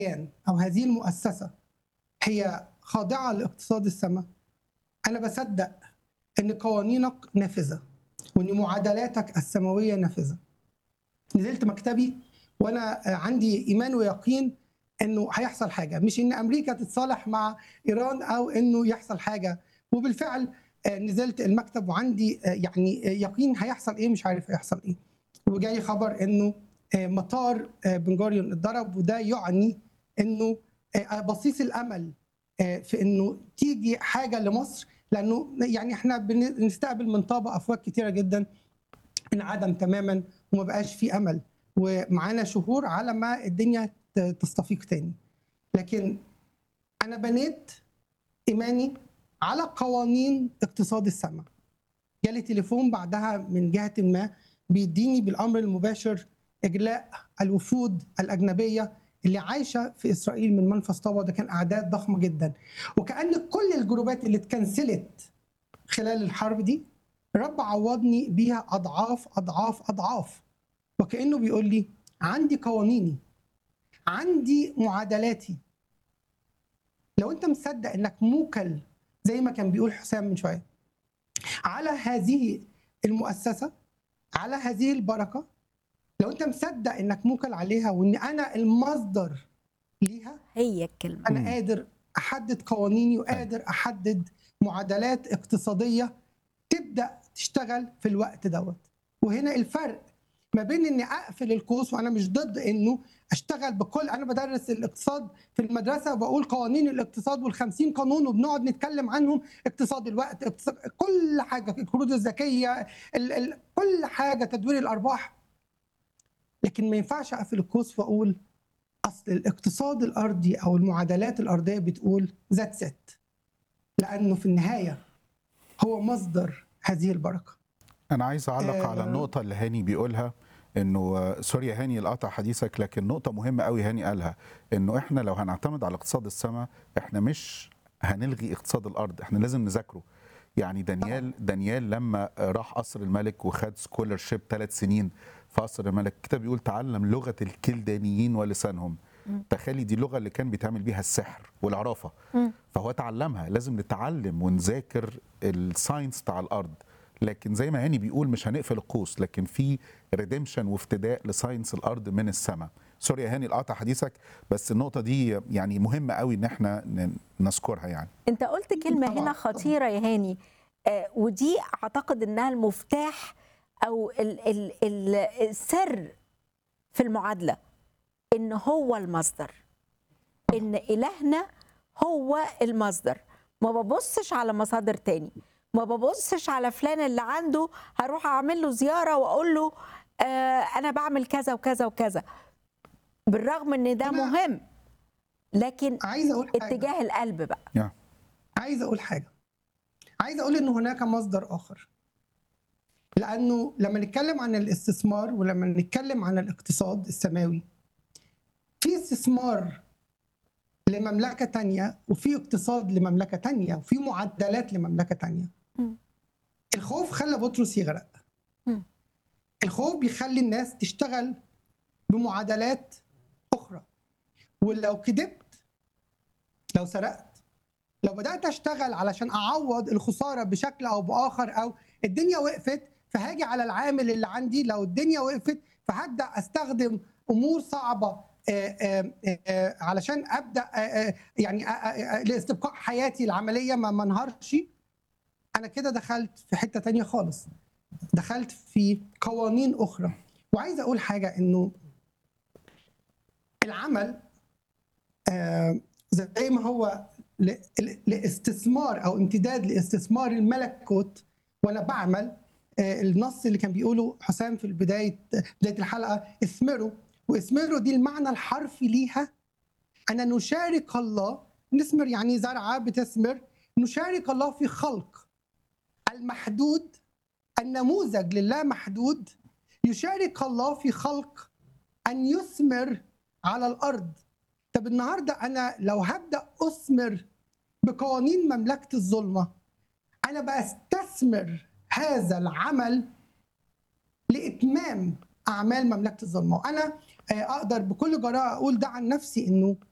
الكيان او هذه المؤسسه هي خاضعه لاقتصاد السماء انا بصدق ان قوانينك نافذه وان معادلاتك السماويه نافذه نزلت مكتبي وانا عندي ايمان ويقين انه هيحصل حاجه مش ان امريكا تتصالح مع ايران او انه يحصل حاجه وبالفعل نزلت المكتب وعندي يعني يقين هيحصل ايه مش عارف هيحصل ايه وجاي خبر انه مطار بن جوريون اتضرب وده يعني انه بصيص الامل في انه تيجي حاجه لمصر لانه يعني احنا بنستقبل من طابه افواج كتيره جدا انعدم تماما وما بقاش في امل ومعانا شهور على ما الدنيا تستفيق تاني لكن انا بنيت ايماني على قوانين اقتصاد السماء جالي تليفون بعدها من جهه ما بيديني بالامر المباشر اجلاء الوفود الاجنبيه اللي عايشه في اسرائيل من منفذ طابا ده كان اعداد ضخمه جدا وكان كل الجروبات اللي اتكنسلت خلال الحرب دي رب عوضني بيها اضعاف اضعاف اضعاف وكانه بيقول لي عندي قوانيني عندي معادلاتي لو انت مصدق انك موكل زي ما كان بيقول حسام من شويه على هذه المؤسسه على هذه البركه لو انت مصدق انك موكل عليها وان انا المصدر ليها هي الكلمه انا قادر احدد قوانيني وقادر احدد معادلات اقتصاديه تبدا تشتغل في الوقت دوت وهنا الفرق ما بين اني اقفل القوس وانا مش ضد انه اشتغل بكل انا بدرس الاقتصاد في المدرسه وبقول قوانين الاقتصاد وال50 قانون وبنقعد نتكلم عنهم اقتصاد الوقت اقتصاد كل حاجه القروض الذكيه ال... ال... كل حاجه تدوير الارباح لكن ما ينفعش اقفل القوس واقول اصل الاقتصاد الارضي او المعادلات الارضيه بتقول ذات ست لانه في النهايه هو مصدر هذه البركه انا عايز اعلق على النقطه اللي هاني بيقولها انه سوري يا هاني لقطع حديثك لكن نقطه مهمه قوي هاني قالها انه احنا لو هنعتمد على اقتصاد السماء احنا مش هنلغي اقتصاد الارض احنا لازم نذاكره يعني دانيال دانيال لما راح قصر الملك وخد سكولرشيب ثلاث سنين في قصر الملك الكتاب بيقول تعلم لغه الكلدانيين ولسانهم تخيلي دي اللغه اللي كان بيتعمل بيها السحر والعرافه فهو تعلمها لازم نتعلم ونذاكر الساينس بتاع الارض لكن زي ما هاني بيقول مش هنقفل القوس لكن في ريديمشن وافتداء لساينس الارض من السماء سوري يا هاني القطع حديثك بس النقطه دي يعني مهمه قوي ان احنا نذكرها يعني انت قلت كلمه طبعاً. هنا خطيره يا هاني آه ودي اعتقد انها المفتاح او ال ال ال السر في المعادله ان هو المصدر ان الهنا هو المصدر ما ببصش على مصادر تاني ما ببصش على فلان اللي عنده هروح اعمل له زياره واقول له آه انا بعمل كذا وكذا وكذا بالرغم ان ده أنا- مهم لكن عايز اقول حاجه اتجاه القلب بقى يا. عايز اقول حاجه عايز اقول ان هناك مصدر اخر لانه لما نتكلم عن الاستثمار ولما نتكلم عن الاقتصاد السماوي في استثمار لمملكه تانية وفي اقتصاد لمملكه تانية وفي معدلات لمملكه تانية مم. الخوف خلى بطرس يغرق مم. الخوف بيخلي الناس تشتغل بمعادلات اخرى ولو كذبت لو سرقت لو بدات اشتغل علشان اعوض الخساره بشكل او باخر او الدنيا وقفت فهاجي على العامل اللي عندي لو الدنيا وقفت فهبدا استخدم امور صعبه آه، آه، آه، علشان ابدا آه، آه، يعني آه، آه، آه، لاستبقاء حياتي العمليه ما ما انهارش انا كده دخلت في حته تانية خالص دخلت في قوانين اخرى وعايز اقول حاجه انه العمل آه، زي ما هو ل- ل- لاستثمار او امتداد لاستثمار الملكوت وانا بعمل آه، النص اللي كان بيقوله حسام في البدايه بدايه الحلقه اثمروا واثمروا دي المعنى الحرفي ليها ان نشارك الله نثمر يعني زرعه بتثمر نشارك الله في خلق المحدود النموذج لله محدود يشارك الله في خلق ان يثمر على الارض طب النهارده انا لو هبدا اثمر بقوانين مملكه الظلمه انا بستثمر هذا العمل لاتمام اعمال مملكه الظلمه وانا آه، اقدر بكل جراءه اقول ده عن نفسي انه